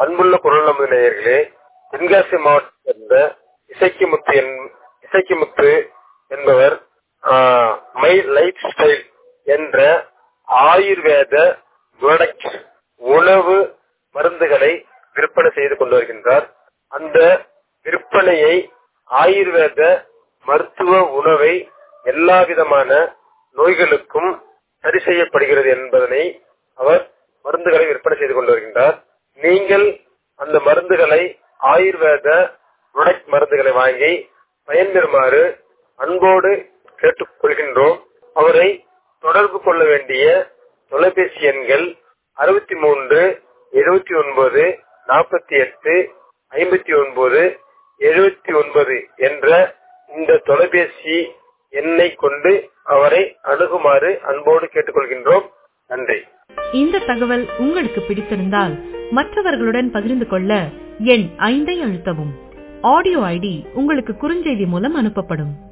அன்புள்ள குரல் நமது நேயர்களே தென்காசி மாவட்டத்தைச் சேர்ந்த இசைக்குமுத்து என்- இசைக்குமுத்து என்பவர் மை லைஃப் ஸ்டைல் என்ற ஆயுர்வேத ப்ராடக்ட் உணவு மருந்துகளை விற்பனை செய்து கொண்டு வருகின்றார் அந்த விற்பனையை ஆயுர்வேத மருத்துவ உணவை எல்லா விதமான நோய்களுக்கும் சரி செய்யப்படுகிறது என்பதனை அவர் மருந்துகளை விற்பனை செய்து கொண்டு வருகின்றார் நீங்கள் அந்த மருந்துகளை ஆயுர்வேத ப்ராடக்ட் மருந்துகளை வாங்கி பயன்பெறுமாறு அன்போடு கேட்டுக்கொள்கின்றோம் அவரை தொடர்பு கொள்ள வேண்டிய தொலைபேசி எண்கள் அறுபத்தி மூன்று எழுபத்தி ஒன்பது நாற்பத்தி எட்டு ஐம்பத்தி ஒன்பது எழுபத்தி ஒன்பது என்ற இந்த தொலைபேசி எண்ணை கொண்டு அவரை அணுகுமாறு அன்போடு கேட்டுக்கொள்கின்றோம் நன்றி இந்த தகவல் உங்களுக்கு பிடித்திருந்தால் மற்றவர்களுடன் பகிர்ந்து கொள்ள எண் ஐந்தை அழுத்தவும் ஆடியோ ஐடி உங்களுக்கு குறுஞ்செய்தி மூலம் அனுப்பப்படும்